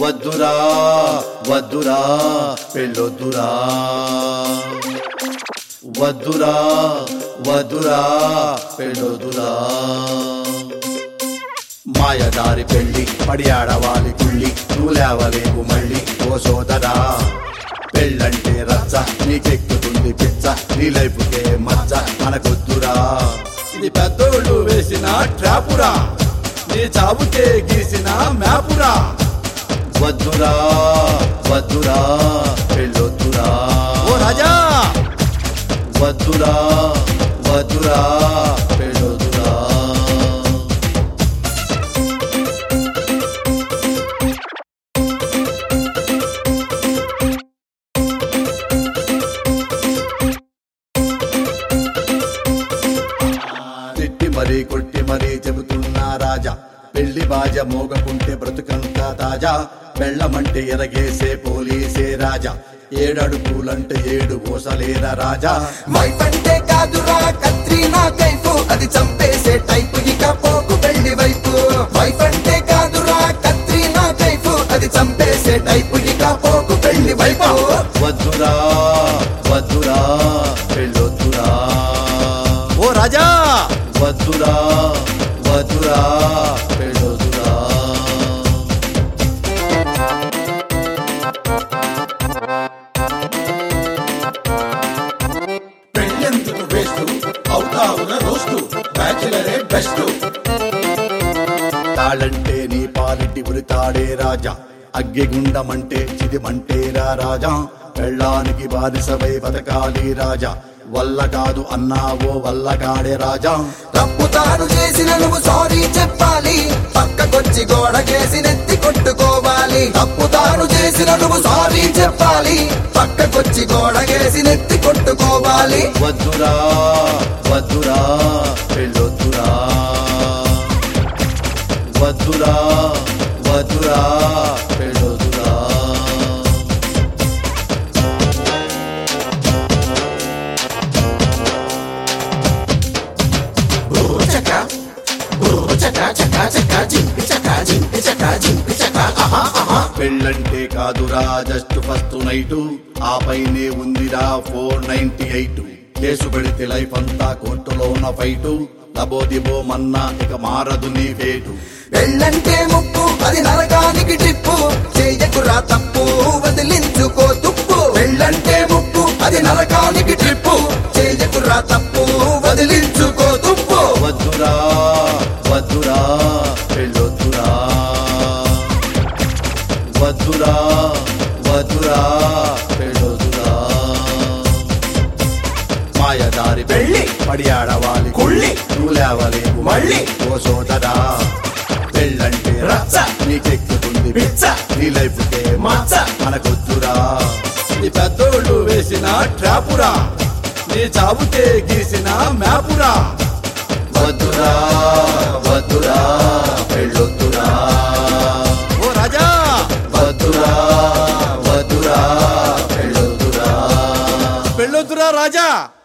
వద్దురా వద్దురా పెళ్ళొద్దురా వద్దురా వద్దురా పెళ్ళొద్దురా మాయదారి పెళ్లి పడియాడవాలి కుళ్ళి నువ్వులేవలేవు మళ్ళీ ఓ సోదరా పెళ్ళంటే రచ్చ నీకెక్కుతుంది పిచ్చ నీ లైఫ్కే మచ్చ మనకొద్దురా ఇది పెద్దోళ్ళు వేసిన ట్రాపురా నీ చావుకే గీసిన మ్యాపురా వద్దురా వద్దురా పెళ్ళొద్దురా ఓ రాజా వద్దురా వద్దురా పెళ్ళొద్దురా తిట్టి మరీ కొట్టి మరీ చెబుతున్నా రాజా పెళ్లి బాజ మోగకుంటే బ్రతుకంతా తాజా బెళ్ళమంటే ఎరగేసే పోలీసే రాజా ఏడడుగులంటే ఏడు ఓసలేరా రాజా వైఫ్ అంటే కాదురా కత్రీనా కైఫ్ అది చంపేసే టైపు ఇక పోకు పెళ్లి వైపు వైఫ్ అంటే కాదురా కత్రీనా కైఫ్ అది చంపేసే టైపు ఇక పోకు పెళ్లి వైపు వద్దురా వద్దురా పెళ్ళొద్దురా ఓ రాజా వద్దురా వద్దురా పెళ్ళొద్దురా పెళ్ళెందుకు వేస్తూ అవుతావున రోస్తూ బ్యాచిలరే బెస్ట్ తాళంటే నీ పాలిటి ఉరితాడే రాజా అగ్గిగుండమంటే చిదిమంటేరా రాజా పెళ్ళానికి బానిసవై బతకాలి రాజా వల్ల కాదు అన్నావో వల్ల కాడే రాజా తప్పు తాను చేసిన నువ్వు సారీ చెప్పాలి పక్కకొచ్చి గోడకేసి నెత్తి కొట్టుకోవాలి తప్పు తాను చేసిన నువ్వు సారీ చెప్పాలి పక్కకొచ్చి గోడకేసి నెత్తి కొట్టుకోవాలి వద్దురా వద్దురా పెళ్ళొద్దురా వద్దురా వద్దురా పెళ్ళొద్దురా చక చక చక చక జింపి చక జింపి చక జింపి చక ఆహా ఆహా పెళ్ళంటే కాదురా జస్ట్ ఫస్ట్ నైటు ఆ పైనే ఉందిరా ఫోర్ నైన్టీ ఎయిట్ కేసు పెడితే లైఫ్ అంతా కోర్టులో ఉన్న ఫైటు లబోదిబో మన్నా ఇక మారదు నీ ఫేటు పెళ్ళంటే ముప్పు అది నరకానికి టిప్పు చేయకురా తప్పు వదిలించుకో తుప్పు పెళ్ళంటే ముప్పు అది నరకానికి ట్రిప్పు చేయకురా తప్పు వదిలించుకో తుప్పు వద్దురా వద్దురా పెళ్ళొద్దురా వద్దురా వద్దురా పెళ్ళొద్దురా మాయదారి పెళ్ళి. పడియాడవాలి కుళ్ళి. నువ్వులేవలేవు మళ్ళీ. ఓ సోదరా పెళ్ళంటే రచ్చ. నీకెక్కుతుంది పిచ్చ. నీ లైఫ్ కే మచ్చ. మనకొద్దురా ఈ పెద్దోళ్ళు వేసిన ట్రాపురా నీ చావుకే గీసిన మ్యాపురా వద్దురా వద్దురా పెళ్ళొద్దురా ఓ రాజా వద్దురా వద్దురా పెళ్ళొద్దురా పెళ్ళొద్దురా రాజా